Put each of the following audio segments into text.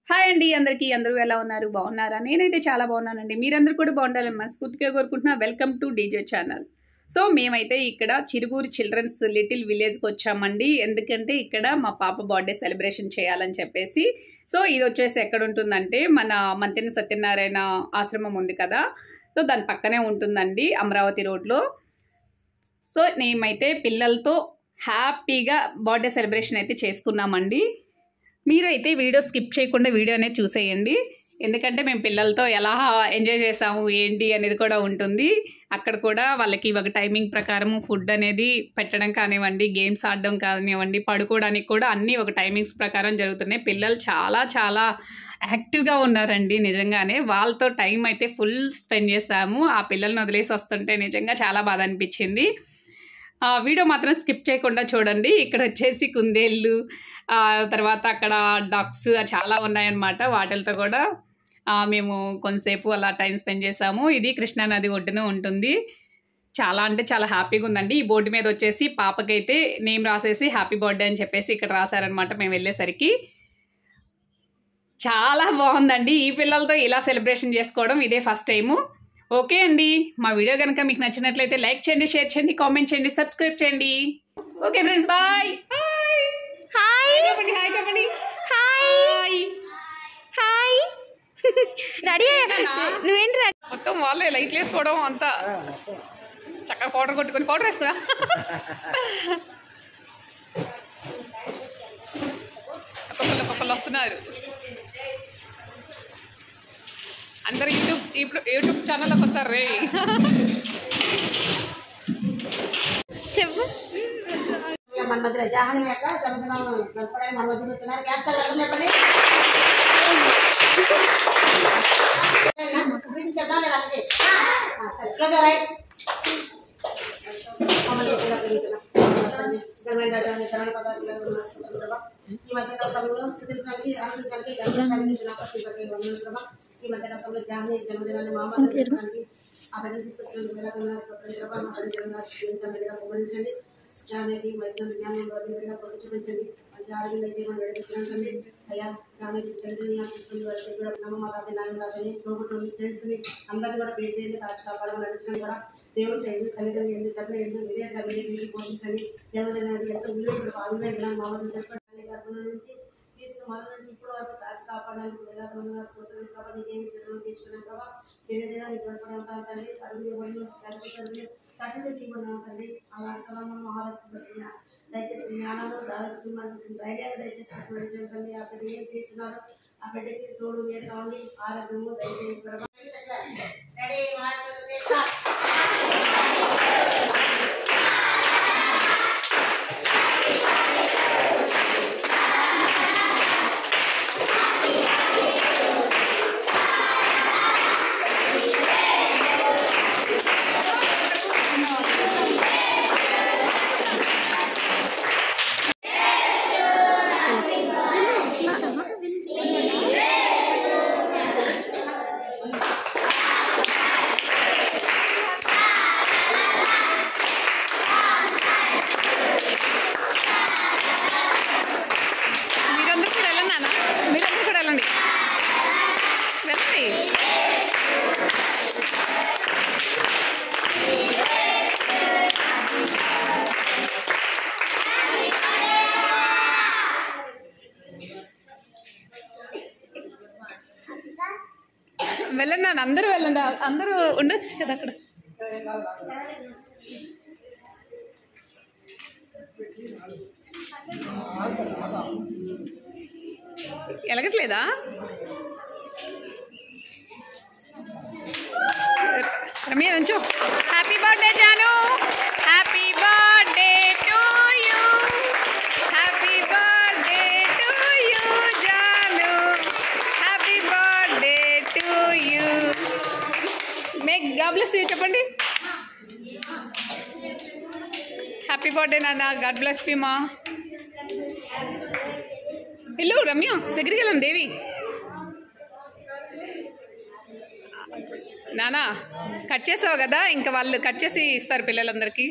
Hi అండి అందరికీ అందరూ ఎలా ఉన్నారు బాగున్నారా నేనైతే చాలా బాగున్నానండి మీరందరూ కూడా బాగుండాలని మనస్ఫూర్తిగా కోరుకుంటున్నా welcome to DJ channel so మేమైతే ఇక్కడ చిరుగురు చిల్డ్రన్స్ లిటిల్ విలేజ్కి వచ్చామండి ఎందుకంటే ఇక్కడ మా పాప బర్త్డే సెలబ్రేషన్ చేయాలని చెప్పేసి సో ఇది వచ్చేసి ఎక్కడ ఉంటుందంటే మన మంతెన సత్యనారాయణ ఆశ్రమం ఉంది కదా సో దాని పక్కనే ఉంటుందండి అమరావతి రోడ్లో సో మేమైతే పిల్లలతో హ్యాపీగా బర్త్డే సెలబ్రేషన్ అయితే చేసుకున్నామండి మీరైతే వీడియో స్కిప్ చేయకుండా వీడియో అనేది చూసేయండి ఎందుకంటే మేము పిల్లలతో ఎలా ఎంజాయ్ చేసాము ఏంటి అనేది కూడా ఉంటుంది అక్కడ కూడా వాళ్ళకి ఒక టైమింగ్ ప్రకారం ఫుడ్ అనేది పెట్టడం కానివ్వండి గేమ్స్ ఆడడం కానివ్వండి పడుకోవడానికి కూడా అన్నీ ఒక టైమింగ్స్ ప్రకారం జరుగుతున్నాయి పిల్లలు చాలా చాలా యాక్టివ్గా ఉన్నారండి నిజంగానే వాళ్ళతో టైం అయితే ఫుల్ స్పెండ్ చేసాము ఆ పిల్లల్ని వదిలేసి వస్తుంటే నిజంగా చాలా బాధ అనిపించింది ఆ వీడియో మాత్రం స్కిప్ చేయకుండా చూడండి ఇక్కడ వచ్చేసి కుందేళ్ళు ఆ తర్వాత అక్కడ డక్స్ చాలా ఉన్నాయన్నమాట వాటితో కూడా ఆ, మేము కొంతసేపు అలా టైం స్పెండ్ చేసాము ఇది కృష్ణానది ఒడ్డున ఉంటుంది చాలా అంటే చాలా హ్యాపీగా ఉందండి ఈ బోర్డు మీద వచ్చేసి పాపకైతే నేమ్ రాసేసి హ్యాపీ బర్త్డే అని చెప్పేసి ఇక్కడ రాశారనమాట మేము వెళ్ళేసరికి చాలా బాగుందండి ఈ పిల్లలతో ఇలా సెలబ్రేషన్ చేసుకోవడం ఇదే ఫస్ట్ టైము ఓకే అండి మా వీడియో కనుక మీకు నచ్చినట్లయితే లైక్ చేయండి షేర్ చేయండి కామెంట్ చేయండి సబ్స్క్రైబ్ చేయండి ఓకే ఫ్రెండ్స్ బాయ్ హాయ్ చెప్పండి హాయ్ చెప్పండి హాయ్ హాయ్ రెడీ నువ్వేంటి రెడీ మొత్తం వాళ్ళే లైట్లు వేసుకోవడం అంతా చక్కగా పౌడర్ కొట్టుకొని పౌడర్ వేసుకురా ఒక్కొక్కరు ఒక్కొక్కరు వస్తున్నారు అందరు యూట్యూబ్ ఇప్పుడు యూట్యూబ్ ఛానల్లోకి వస్తారు రే చెప్పు మన మధ్యలో జాహ్నవి యొక్క జన్మదినం జరపడానికి మన మధ్యలో వచ్చినారు క్యాప్టర్ వెళ్ళం చెప్పండి గురించి చెప్దాం లేదా అందుకే ఆ, సరే స్లోగా రైస్ మమ్మల్ని గట్టిగా ప్రేమించిన ఘనమైన రాజ్యాన్ని ఘనమైన పదార్థాలను నమస్కారం ప్రభా. ఈ మధ్య కాలంలో స్థితించడానికి ఆనందించడానికి గర్వించడానికి జ్ఞాపకం వందలు ప్రభా ఈ మధ్య కాలంలో జాహ్నవి జన్మదినాన్ని మా అమ్మ జరుపుకోవడానికి ఆ బిడ్డను తీసుకొచ్చినందుకు వేల వందనాలు స్తోత్రం ప్రభా మా బిడ్డ జన్మదినాన్ని జీవితం మీదుగా పొగడించండి జానకి వైష్ణవ జ్ఞానం వారిగా కొరకు చూపించండి జాగ్రత్త దయచేయమని వేడుకుంటున్నాను అయ్యా జానకి తెలియజేయని తీసుకుని వారికి కూడా నమ్మమాలని నాయనరాజని తోబుట్టుని ఫ్రెండ్స్ని అందరినీ కూడా పేరు పేరు కాచి కాపాడమని నడిచిన కూడా దేవుడు ఎందు తల్లిదండ్రులు ఎందు తల్లి ఎందు విధేయత మీరు మీరు పోషించండి జన్మదినాన్ని ఎంత విలువ పాల్గొని ఇలా మామూలు చెప్పండి గర్భం నుంచి తీసుకుని మొదటి నుంచి ఇప్పుడు వరకు కాచి కాపాడడానికి వేలాది స్తోత్రం కాబట్టి ఏమి చదువు తీసుకున్నాం ప్రభావ ఏదైనా ఇటువంటి తల్లి అడుగు ఇవ్వండి కల్పించండి కఠిన తీయమన్నాం తండ్రి అలాంటి సమయంలో మహారాష్ట్ర దయచేసి జ్ఞానంలో దాదాపు ధైర్యాన్ని దయచేసి ఆశీర్వదించండి తండ్రి ఆ బిడ్డ ఏం చేస్తున్నారు ఆ బిడ్డకి తోడు నీడగా ఉండి ఆరోగ్యము దయచేసి ప్రభావ ready one two three start మీరందరూ కూడా వెళ్ళండి నాన్న మీరందరూ కూడా వెళ్ళండి వెళ్ళండి వెళ్ళండి నాన్న అందరూ వెళ్ళండి అందరూ ఉండొచ్చు కదా అక్కడ ఎలగట్లేదా రమ్య నుంచో happy birthday Janu happy birthday to you happy birthday to you Janu happy birthday to you make god bless చెప్పండి హ్యాపీ బర్త్డే నాన్న గాడ్ బ్లెస్ మీ మా ఇల్లు రమ్య దగ్గరికి వెళ్ళండి దేవి నానా కట్ చేసావు కదా ఇంకా వాళ్ళు కట్ చేసి ఇస్తారు పిల్లలందరికీ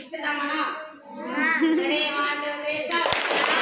ఇస్తామా ready one two three start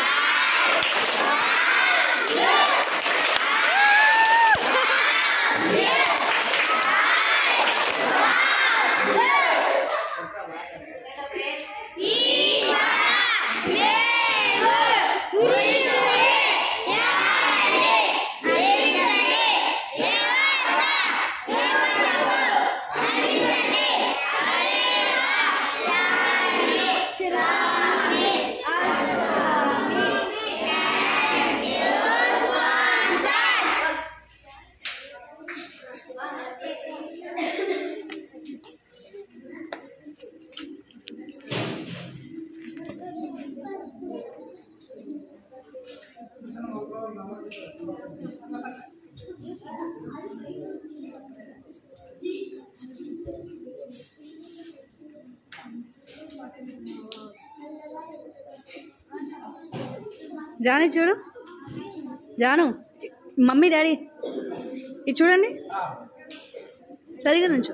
Janu ఇది చూడు జాను మమ్మీ డాడీ ఇది చూడండి సరిగా నుంచో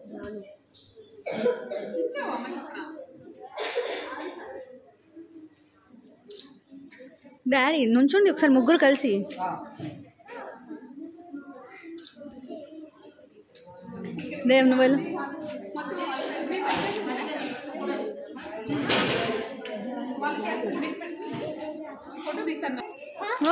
డాడీ నుంచోండి ఒకసారి ముగ్గురు కలిసి దేవ్ నువ్వు వెళ్ళు ఫోటో తీస్తాను ఓ.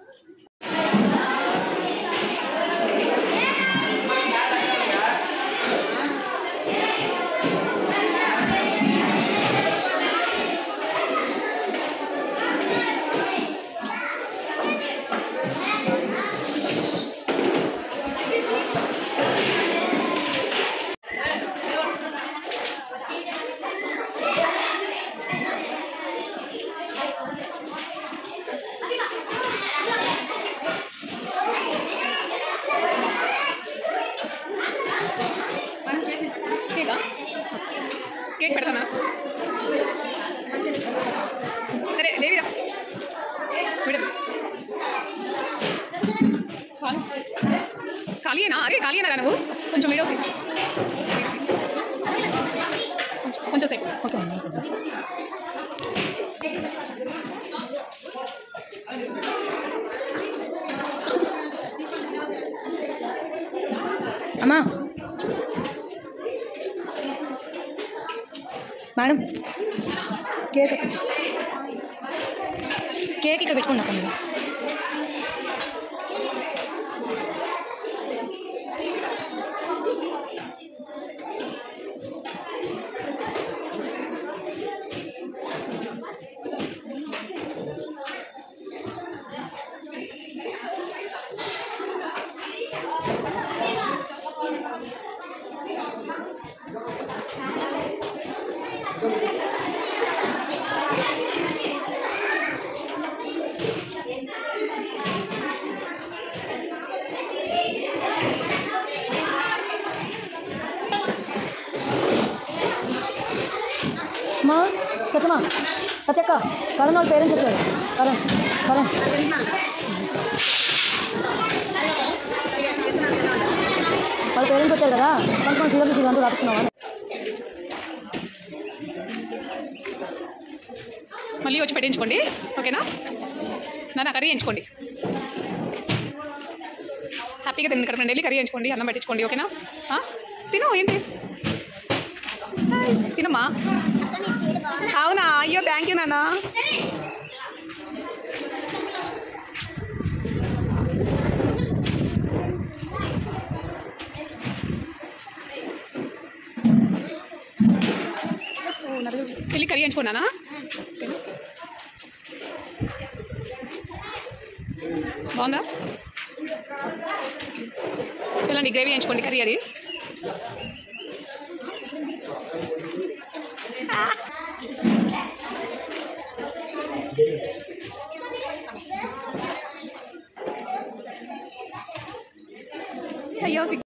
కేకా కేక్ పెడతానా సరే దేవిరా విడు ఖాళీ ఖాళీయేనా అరే ఖాళీయేనా నువ్వు కొంచెం వీడియో తీ. కొంచెం- కొంచెం సేపు ఓకే అమ్మా మేడం కేక్ కేక్ ఇక్కడ పెట్టుకోండి అక్కడ మీరు అమ్మా సత్యమా సత్యక్క కరణ్ వాళ్ళ పేరెంట్స్ వచ్చారు కరణ్ కరణ్ వాళ్ళ పేరెంట్స్ వచ్చారు కదా కొంచెం సీఎం సీఎం అంతా రాపించుకున్నావా మళ్ళీ వచ్చి పెట్టించుకోండి ఓకేనా నాన్న కర్రీ ఎంచుకోండి హ్యాపీగా తింది కడుపు వెళ్ళి కర్రీ ఎంచుకోండి అన్నం పెట్టించుకోండి ఓకేనా ఆ? తిను ఏంటి హాయ్, తినమ్మా అవునా అయ్యో థ్యాంక్ యూ నాన్న వెళ్ళి కర్రీ ఎంచుకున్నానా బాగుందా వెళ్ళండి గ్రేవీ ఎంచుకోండి కర్రీ అది అయ్యో సిగ్-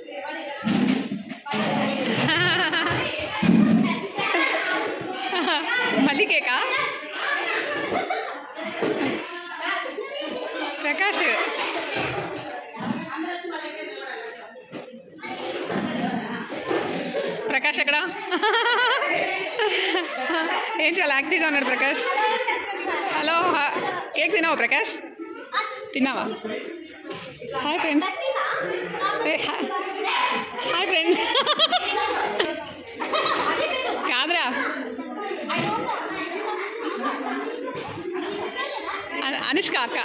మళ్ళీ కేకా ప్రకాష్ ప్రకాష్ ఎక్కడ ఏం చాలా యాక్టివ్గా ఉన్నాడు ప్రకాష్ హలో హ- కేక్ తిన్నావా ప్రకాష్ తిన్నావా హాయ్ ఫ్రెండ్స్ ఏ, హాయ్ హాయ్ ఫ్రెండ్స్ కాదురా అను- అనుష్క అక్క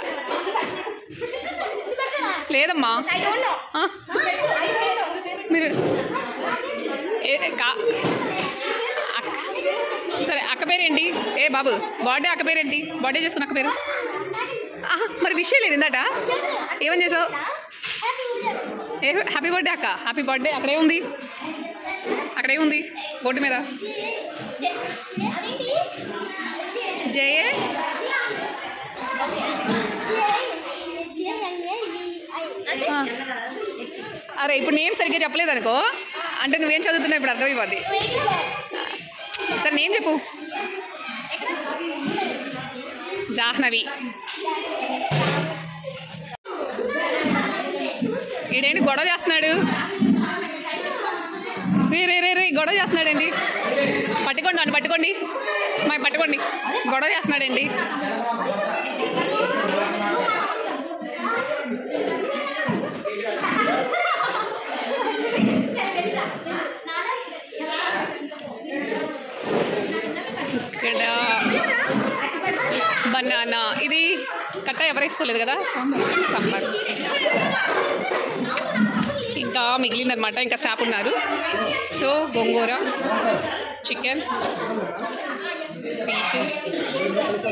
లేదమ్మా ఆ? మీరు ఏ కా అక్క సరే అక్క పేరేంటి ఏ బాబు బర్త్డే అక్క పేరేంటి బర్త్డే చేసుకున్న అక్క పేరు ఆహా, మరి విషయం లేదు ఇందట ఏమని చేసావు ఏ హ్యాపీ బర్త్డే అక్క హ్యాపీ బర్త్డే అక్కడే ఉంది అక్కడే ఉంది బోర్డు మీద జయ ఆ. అరే ఇప్పుడు నేను సరిగ్గా చెప్పలేదు అనుకో అంటే నువ్వేం చదువుతున్నావు ఇప్పుడు అర్థమైపోద్ది సరే నేను చెప్పు జాహ్నవి ఈడేంటి గొడవ చేస్తున్నాడు రే రే రే రే గొడవ చేస్తున్నాడండి పట్టుకోండి నన్ను పట్టుకోండి మా పట్టుకోండి గొడవ చేస్తున్నాడండి ఇక్కడ బనానా ఇది కట్ట ఎవరు వేసుకోలేదు కదా సాంబార్ ఇంకా మిగిలిందనమాట ఇంకా స్టాఫ్ ఉన్నారు so gongura chicken sweet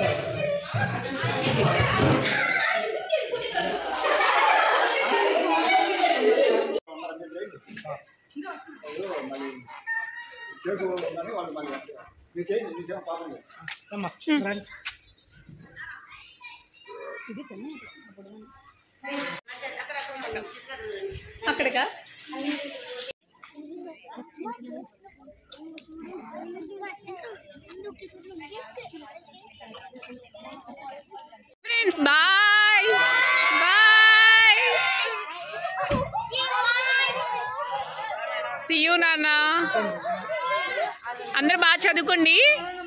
case ఉందని వాళ్ళు మళ్ళీ మీరు చేయండి మీరు చేయండి పాపం లేదు. అక్కడికా friends bye bye see you నాన్న అందరు బాగా చదువుకోండి